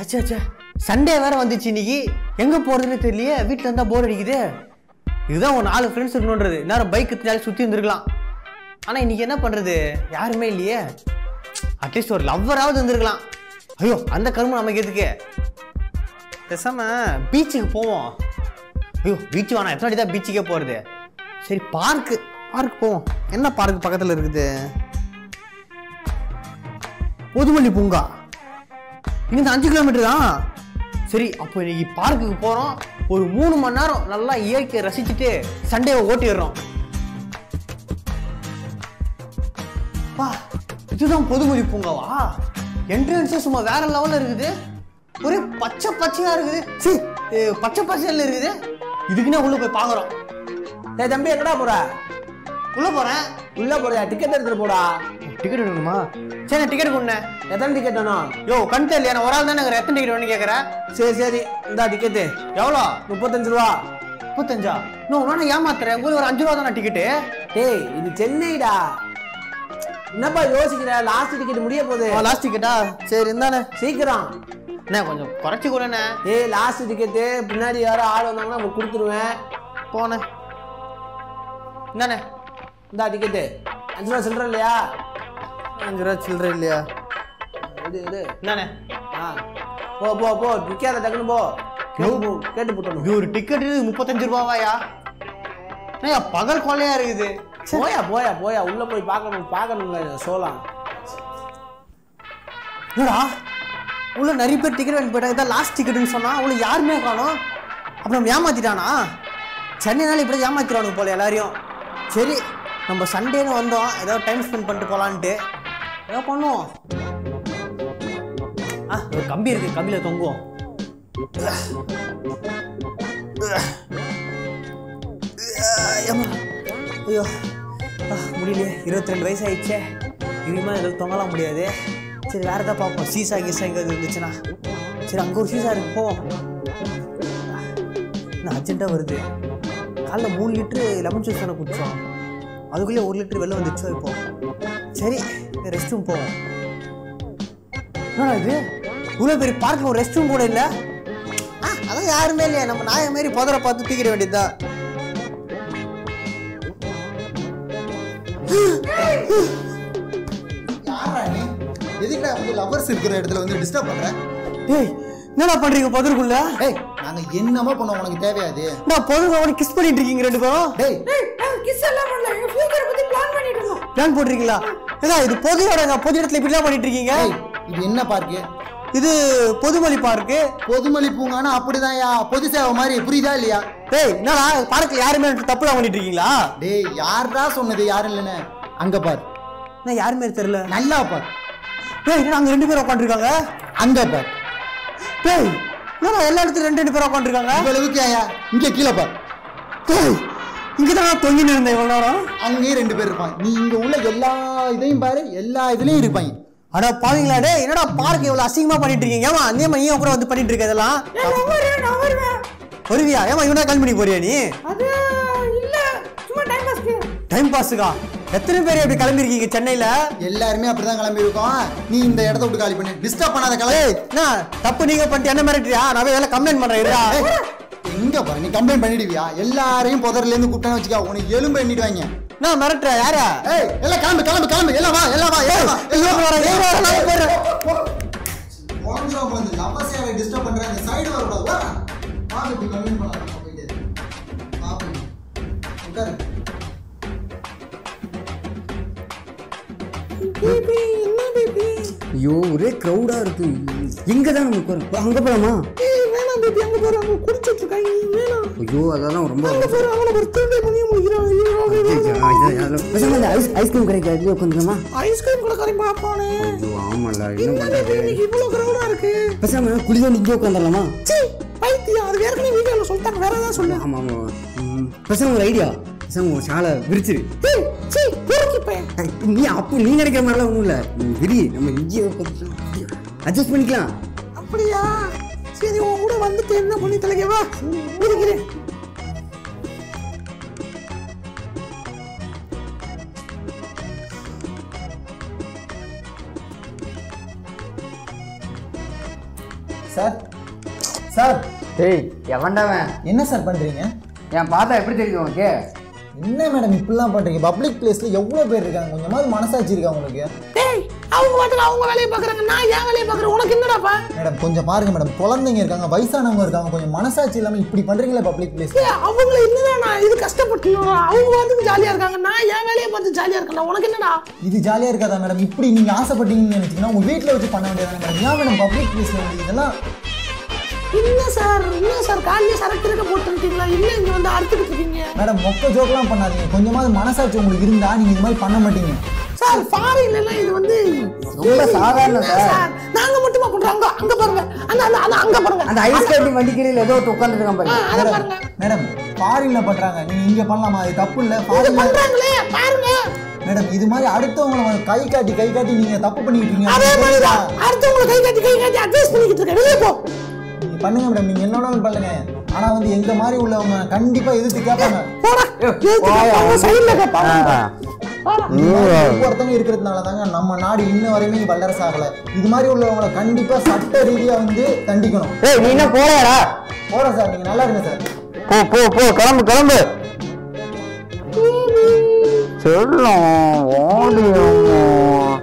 சே சே Sunday வேற வந்துச்சு இன்னைக்கு எங்க போறதுன்னு தெரியலையே வீட்டில் இருந்தா போர் அடிக்குது இதுதான் ஒரு நாலு ஃப்ரெண்ட்ஸ் இருக்கணுன்றது நேரம் பைக் நாள் சுற்றி இருந்திருக்கலாம் ஆனால் இன்னைக்கு என்ன பண்றது யாருமே இல்லையே அட்லீஸ்ட் ஒரு லவ்வராவது இருந்திருக்கலாம் ஐயோ அந்த கரும்பு நமக்கு எதுக்கு பேசாம பீச்சுக்கு போவோம் ஐயோ பீச் வேணாம் எத்தனை வாட்டி தான் பீச்சுக்கே போகிறது சரி பார்க்கு பார்க் போவோம் என்ன பார்க் பக்கத்தில் இருக்குது பொதுமல்லி பூங்கா இங்க அஞ்சு கிலோமீட்டர் தான் சரி அப்போ இன்னைக்கு பார்க்குக்கு போறோம் ஒரு மூணு மணி நேரம் நல்லா இயற்கையை ரசிச்சுட்டு சண்டேவை ஓட்டிடுறோம் பா இதுதான் பொதுமொழி பூங்காவா என்ட்ரன்ஸே சும்மா வேற லெவல்ல இருக்குது ஒரே பச்சை பச்சையா இருக்குது சி பச்சை பச்சையில இருக்குது இதுக்குன்னே உள்ள போய் பாக்குறோம் டேய் தம்பி எங்கடா போற உள்ள போறேன் உள்ள போறியா டிக்கெட் எடுத்துட்டு போடா டிக்கெட் எடுக்கணுமா சரி டிக்கெட் கொண்டே எத்தனை டிக்கெட் வேணும் யோ கண் தெரியல நான் ஒரு ஆள் தானே எத்தனை டிக்கெட் வேணும்னு கேட்குறேன் சரி சரி இந்தா டிக்கெட்டு எவ்வளோ முப்பத்தஞ்சு ரூபா முப்பத்தஞ்சா நோ நான் ஏமாத்துறேன் உங்களுக்கு ஒரு அஞ்சு ரூபா தானே டிக்கெட்டு டேய் இது சென்னைடா என்னப்பா யோசிக்கிற லாஸ்ட் டிக்கெட் முடிய போகுது லாஸ்ட் டிக்கெட்டா சரி இருந்தானே சீக்கிரம் அண்ணே கொஞ்சம் குறைச்சி கூடண்ணே ஏய் லாஸ்ட் டிக்கெட்டு பின்னாடி யாரோ ஆள் வந்தாங்கன்னா நம்ம கொடுத்துருவேன் போனேன் என்னண்ணே இந்தா டிக்கெட்டு அஞ்சு ரூபா சில்லற இல்லையா அஞ்சு ரூபா சில்லற இல்லையா இது இது என்னண்ணே ஆ போ போ போ நிற்காத டக்குன்னு போ கேட்டு போ கேட்டு போட்டணும் இது ஒரு டிக்கெட் முப்பத்தஞ்சு ரூபாவாயா அண்ணா பகல் கொள்ளையா இருக்குது போயா போயா போயா உள்ள போய் பார்க்கணும் பார்க்கணும்ல சோலாம் என்னடா உள்ள நிறைய பேர் டிக்கெட் வாங்கி போயிட்டாங்க இதான் லாஸ்ட் டிக்கெட்னு சொன்னா உள்ள யாருமே காணோம் அப்புறம் நம்ம ஏமாத்திட்டானா சென்னைனால இப்படி ஏமாத்திடுவானுங்க போல எல்லாரையும் சரி நம்ம சண்டேன்னு வந்தோம் ஏதாவது டைம் ஸ்பெண்ட் பண்ணிட்டு போலான்ட்டு ஏதோ பண்ணுவோம் ஆ ஒரு கம்பி இருக்கு கம்பியில தொங்குவோம் ஏம்மா. ஐயோ ஆ, முடியலையே இருபத்தி ரெண்டு வயசு ஆயிடுச்சே இனிமேல் இதில் தொங்கலாம் முடியாது சரி வேற ஏதாவது பார்ப்போம் சீசா கீசா எங்கே இருந்துச்சுன்னா சரி அங்கே ஒரு சீசா இருக்கு போவோம் நான் அர்ஜென்ட்டாக வருது காலைல மூணு லிட்ரு லெமன் ஜூஸ் தானே குடித்தோம் அதுக்குள்ளே ஒரு லிட்டர் வெளில வந்துச்சோ இப்போ சரி ரெஸ்ட் ரூம் போவோம் என்னடா இது இவ்வளோ பெரிய பார்க்கில் ஒரு ரெஸ்ட் ரூம் கூட இல்லை ஆ அதான் யாருமே இல்லையா நம்ம நாய மாரி புதரை பார்த்து தூக்கிட வேண்டியதுதான் யாரா நீ எதுக்குடா வந்து லவர்ஸ் இருக்கிற இடத்துல வந்து டிஸ்டர்ப் பண்ற டேய் என்னடா பண்றீங்க புதருக்குள்ள ஏய் நாங்க என்னமா பண்ணோம் உனக்கு தேவையாது நான் புதர் கிஸ் பண்ணிட்டு இருக்கீங்க ரெண்டு பேரும் டேய் கிஸ் எல்லாம் பண்ணல எங்க ஃபியூச்சரை பத்தி பிளான் பண்ணிட்டு இருந்தோம் பிளான் போட்டிருக்கீங்களா ஏதா இது பொது இடங்க பொது இடத்துல இப்படிலாம் பண்ணிட்டு இருக்கீங்க ஏய் இது என்ன பார்க்கு இது பொதுமொழி பார்க்கு பொதுமொழி பூங்கானா அப்படிதான்யா பொது சேவை மாதிரி புரியுதா இல்லையா டேய் என்னடா பார்க்கில் யாருமே தப்புலாம் பண்ணிட்டு இருக்கீங்களா டேய் யாரா சொன்னது யாரும் இல்லைன்னு அங்க பார் நான் யாருமே தெரியல நல்லா பார் டேய் என்ன அங்க ரெண்டு பேரும் உட்காந்துருக்காங்க அங்க பார் டேய் என்னடா எல்லா இடத்துலயும் ரெண்டு ரெண்டு பேரும் உட்காந்துருக்காங்க இவ்வளவுக்கு ஏயா இங்க கீழே பார் டேய் இங்க தான் தொங்கின்னு இருந்தேன் இவ்வளவு நேரம் அங்கேயும் ரெண்டு பேர் இருப்பாங்க நீ இங்க உள்ள எல்லா இதையும் பாரு எல்லா இதுலயும் இருப்பாங்க அட பாவீங்களா டேய் என்னடா பார்க் இவ்வளவு அசிங்கமா பண்ணிட்டு இருக்கீங்க ஏமா அதே மாதிரி நீயும் கூட வந்து பண்ணிட்டு இருக்க இதெல்லாம் நான் வருவேன் நான் வருவேன் வருவியா ஏமா இவனா கல்வி பண்ணி போறியா நீ அது இல்ல சும்மா டைம் பாஸ்க்கு டைம் பாஸுக்கா எத்தனை பேர் இப்படி கிளம்பிருக்கீங்க சென்னையில எல்லாருமே அப்படிதான் கிளம்பி இருக்கோம் நீ இந்த இடத்த விட்டு காலி பண்ணி டிஸ்டர்ப் பண்ணாத ஏய் கிளம்பி என்ன தப்பு நீங்க பண்ணிட்டு என்ன மிரட்டுறியா நான் போய் வேலை கம்ப்ளைண்ட் பண்றேன் இருடா. ஏய், எங்க பாரு நீ கம்ப்ளைண்ட் பண்ணிடுவியா எல்லாரையும் புதர்ல இருந்து கூப்பிட்டா வச்சுக்கா உனக்கு எலும்பு எண்ணிடுவாங்க நான் மிரட்டுற யாரா ஏய் எல்லாம் கிளம்பு கிளம்பு கிளம்பு எல்லாம் வா எல்லாம் வா எல்லாம் வா ஐயோ, வரேன், ஐயோ, வரேன், நான் போறேன். குழந்தைங்க வந்து லவ்வர்ஸ் யாரை டிஸ்டர்ப் பண்றாங்க சைடு வரக்கூடாது வா வா இப்படி கம்ப்ளைண்ட் பண்ணலாம் போயிட்டு வா போய். உட்காரு ஐயோ ஒரே க்ரௌடா இருக்கு எங்க தான் நம்ம போறோம் அங்க போலாமா வேணாம் பேபி அங்க போற அவங்க குடிச்சிட்டு இருக்காங்க வேணாம் ஐயோ அதெல்லாம் ரொம்ப போற அவன ஒரு தூண்டை பண்ணி முடிக்கிறான் பேசாம இந்த ஐஸ் ஐஸ்கிரீம் கிடைக்க அதுலயே உட்காந்துக்கலாமா ஐஸ்கிரீம் கூட கறி பாப்பானே ஐயோ ஆமால என்ன என்ன பேபி பண்றது இன்னைக்கு இவ்வளவு கிரௌடா இருக்கு பேசாம குளிதோண்டி இங்கே உட்காந்துடலாமா சீ பைத்தியம் அது ஏற்கனவே வீடியோல சொல்லிட்டாங்க வேற ஏதாவது சொல்லு ஆமா ஆமா ம், பேசாம ஒரு ஐடியா பேசாம ஒரு சாலை விரிச்சிரு ஏய் சீ பொறுக்கி பையன் ஏய், நீ அப்போ நீ நினைக்கிற மாதிரிலாம் ஒன்றும் இல்லை விரி நம்ம இங்கேயே அட்ஜஸ்ட் பண்ணிக்கலாம் அப்படியா சரி உன் கூட வந்துட்டு என்ன பண்ணி தலைக்கவா ஒதுக்கிறேன் சார் சார் டேய் எவன்டாவன் என்ன சார் பண்றீங்க என் பார்த்தா எப்படி தெரியுது உனக்கு என்ன மேடம் இப்படிலாம் பண்றீங்க பப்ளிக் பிளேஸ்ல எவ்வளவு பேர் இருக்காங்க கொஞ்சமாவது மனசாட்சி இருக்கா உங்களுக்கு டேய் அவங்க பாட்டுக்கு அவங்க வேலையை பார்க்குறாங்க நான் ஏன் வேலையை பார்க்குறேன் உனக்கு என்னடாப்பா மேடம் கொஞ்சம் பாருங்க மேடம் குழந்தைங்க இருக்காங்க வயசானவங்க இருக்காங்க கொஞ்சம் மனசாட்சி இல்லாம இப்படி பண்றீங்களா பப்ளிக் பிளேஸ்ல ஏய், அவங்கள என்னதான் நான் இது கஷ்டப்பட்டணும் அவங்க வந்து ஜாலியா இருக்காங்க நான் என் வேலையை பார்த்து ஜாலியா இருக்கேன் உனக்கு என்னடா இது ஜாலியா இருக்காதா மேடம் இப்படி நீங்க ஆசைப்பட்டீங்கன்னு நினைச்சீங்கன்னா உங்க வீட்ல வச்சு பண்ண வேண்டியதானே மேடம் ஏன் மேடம் பப்ளிக் பிளேஸ்ல வந்து இதெல்லாம் என்ன சார் என்ன சார் காலையில சரக்கு இருக்க போட்டுருக்கீங்களா என்ன இங்க வந்து அறுத்துக்கிட்டு இருக்கீங்க மேடம் மொக்க ஜோக்கெல்லாம் பண்ணாதீங்க கொஞ்சமாவது மனசாட்சி உங்களுக்கு இருந்தா நீங்க இது மாதிரி பண்ண மாட்டீங்க சார் ஃபாரின்ல எல்லாம் இது வந்து ரொம்ப சாதாரண என்ன சார். சார் நாங்க மட்டுமா பண்றோம் அங்க அங்க பாருங்க அந்த அந்த அந்த அங்க பாருங்க அந்த ஐஸ் கட்டி வண்டி கீழே ஏதோ உட்காந்துருக்கான் பாருங்க அத மேடம் பாருங்க மேடம் ஃபாரின்ல பண்றாங்க நீங்க இங்க பண்ணலாமா அது தப்பு இல்ல இது ஃபாரின்ல பண்றாங்களே பாருங்க மேடம் இது மாதிரி அடுத்தவங்களை வந்து கை காட்டி கை காட்டி நீங்க தப்பு பண்ணிட்டு இருக்கீங்க அதே உங்களுக்கு மாதிரி தெரியுதா? தான் அடுத்தவங்களை கை காட்டி கை காட்டி அட்வைஸ் பண்ணிக்கிட்டு இருக்கேன் வெளியே போ நீங்க பண்ணுங்க மேடம் நீங்க என்னோட பண்ணுங்க ஆனா வந்து எங்க மாதிரி உள்ளவங்க கண்டிப்பா எதிர்த்து கேட்பாங்க போடா அவங்க சைடுல கேட்பாங்க இது மாதிரி ஒவ்வொருத்தவங்க இருக்கிறதுனால தாங்க நம்ம நாடு இன்ன வரையுமே வல்லரசு ஆகல இது மாதிரி உள்ளவங்களை கண்டிப்பா சட்ட ரீதியா வந்து தண்டிக்கணும் ஏய் நீ என்ன போறடா போறேன் சார் நீங்க நல்லா இருங்க சார் போ போ போ கிளம்பு கிளம்பு செல்லம் ஓடியம்மா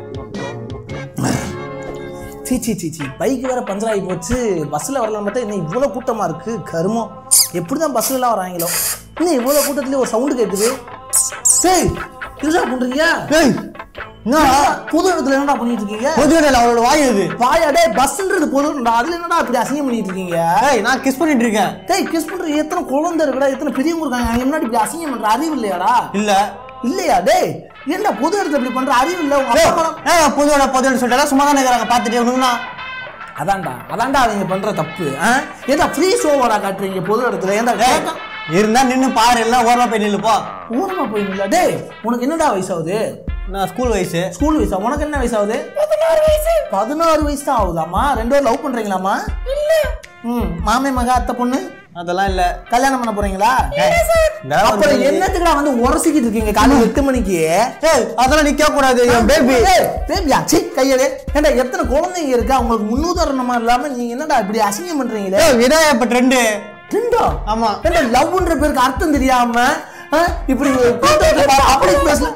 சீ சீ சீ சீ பைக் வேற பஞ்சர் ஆகி போச்சு பஸ்ஸில் வரலாம் பார்த்தா இன்னும் இவ்வளோ கூட்டமாக இருக்கு கருமம் எப்படி தான் பஸ்ஸில் வராங்களோ இன்னும் இவ்வளோ கூட்டத்துலேயே ஒரு சவுண்டு கேட்குது சரி என்னடா பண்ணுறீங்க ஏய் என்ன புது இடத்துல என்னடா பண்ணிட்டு இருக்கீங்க பொது இடையில அவளோட வாய் இது வாயாடே பஸ்ன்றது பொது இடம்டா. அதுல என்னடா இப்படி அசிங்கம் பண்ணிட்டு இருக்கீங்க ஏய் நான் கிஸ் பண்ணிட்டு இருக்கேன் டேய் கிஸ் பண்ற எத்தனை குழந்தை இருக்குடா எத்தனை பெரியவங்க இருக்காங்க அவங்க முன்னாடி இப்படி அசிங்கம் பண்ற அறிவு இல்லையாடா இல்ல இல்லையா டேய் என்ன பொது இடத்துல இப்படி பண்ற அறிவு இல்ல உங்க அப்பா அம்மா- ஏய் பொதுவோட பொதுன்னு சொல்லிட்டு சும்மா தானே இருக்கிறாங்க பார்த்துட்டு இவனுங்கண்ணா அதான்டா அதான்டா அவங்க பண்ற தப்பு ஆ? ஏன்டா ஃப்ரீ ஷோவாடா காட்டுறீங்க பொது இடத்துல ஏன்டா கேட்க இருந்தா நின்னு பாரு எல்லாம் ஓரமா போய் நில்லு போ ஊரமா போயிருந்தா டேய் உனக்கு என்னடா வயசாகுது நான் ஸ்கூல் வயசு ஸ்கூல் வயசா உனக்கு என்ன வயசாகுது பதினாறு வயசு பதினாறு வயசு தான் ஆகுதாம்மா ரெண்டு பேரும் லவ் பண்றீங்களாம்மா இல்ல ம் மாமே மக அத்தை பொண்ணு அதெல்லாம் இல்ல கல்யாணம் பண்ண போறீங்களா நான் அப்புறம் வந்து- என்னத்துக்குடா வந்து உரசிக்கிட்டு இருக்கீங்க காலையில் எட்டு மணிக்கு ஏய் அதெல்லாம் நிக்க கூடாது என் பேபி பேபியா சி கையடே ஏன்டா எத்தனை குழந்தைங்க இருக்கு அவங்களுக்கு முன்னுதாரணமா இல்லாம நீங்க என்னடா இப்படி அசிங்கம் பண்றீங்களே ஏய் விநாயக இப்ப ட்ரெண்டு ரெண்டோ ஆமா. ஏன்டா லவ்ன்ற பேருக்கு அர்த்தம் தெரியாம ஆ, இப்படி பப்ளிக் பிளேஸ்ல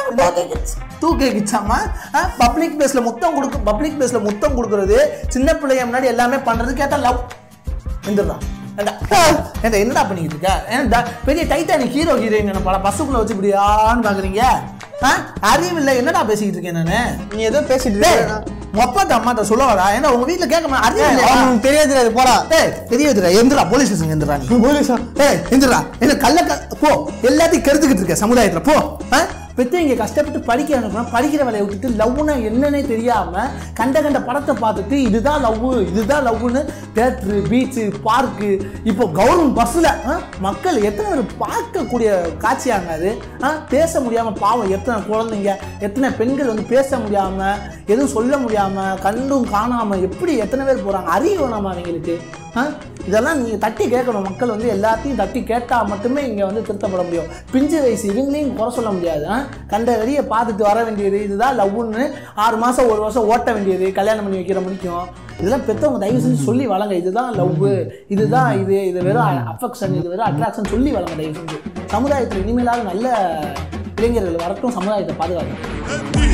தூக்கி கிச்சாமா பப்ளிக் பிளேஸ்ல முத்தம் கொடுக்க பப்ளிக் பிளேஸ்ல முத்தம் கொடுக்கறது சின்ன பிள்ளைய முன்னாடி எல்லாமே பண்றது கேட்டா லவ் எந்திரா ஏண்டா ஏண்டா என்னடா பண்ணிக்கிட்டு இருக்க ஏன்டா பெரிய டைட்டானிக் ஹீரோ ஹீரோயின் பல பஸ்ஸுக்குள்ள வச்சு இப்படியான்னு பாக்குறீங்க ஆ அறிவு இல்லை என்னடா பேசிக்கிட்டு இருக்கேன் நானு நீ ஏதோ பேசிட்டு டேய், இருக்க உங்க அப்பாட்ட அம்மாட்ட சொல்ல வரா ஏன்னா உங்க வீட்டுல கேட்க மா- அறிவு இல்லையா? அவனுக்கு தெரியாது தெரியாது போடா ஏய் தெரியாதுடா எந்திரா போலீஸ் ஸ்டேஷன் எந்திரா நீ போலீஸா ஏய் எந்திரா என்ன கள்ள க- போ எல்லாத்தையும் கெடுத்துக்கிட்டு இருக்க சமுதாயத்துல போ ஆ? பெத்தவங்க கஷ்டப்பட்டு படிக்க அனுப்பணும் படிக்கிற வேலையை விட்டுட்டு லவ்னா என்னன்னே தெரியாம கண்ட கண்ட படத்தை பார்த்துட்டு இதுதான் லவ் இதுதான் லவ்னு தேட்டரு பீச்சு பார்க்கு இப்போ கவர்மெண்ட் பஸ்ஸில் மக்கள் எத்தனை பேர் பார்க்கக்கூடிய காட்சியாங்க அது ஆ? பேச முடியாம பாவம் எத்தனை குழந்தைங்க எத்தனை பெண்கள் வந்து பேச முடியாம எதுவும் சொல்ல முடியாம கண்டும் காணாம எப்படி எத்தனை பேர் போறாங்க அறிவு வேணாமா அவங்களுக்கு ஆ? இதெல்லாம் நீங்கள் தட்டி கேட்கணும் மக்கள் வந்து எல்லாத்தையும் தட்டி கேட்டால் மட்டுமே இங்கே வந்து திருத்தப்பட முடியும் பிஞ்சு வயசு இவங்களையும் குறை சொல்ல முடியாது ஆ? கண்ட வெளியே பார்த்துட்டு வர வேண்டியது இதுதான் லவ்னு ஆறு மாதம் ஒரு வருஷம் ஓட்ட வேண்டியது கல்யாணம் பண்ணி வைக்கிற முடிக்கும் இதெல்லாம் பெற்றவங்க தயவு செஞ்சு சொல்லி வளங்க இதுதான் லவ் இதுதான் இது இது வெறும் அஃபெக்ஷன் இது வெறும் அட்ராக்ஷன் சொல்லி வளங்க தயவு செஞ்சு சமுதாயத்தில் இனிமேலாவது நல்ல இளைஞர்கள் வரட்டும் சமுதாயத்தை பாதுகாக்கணும்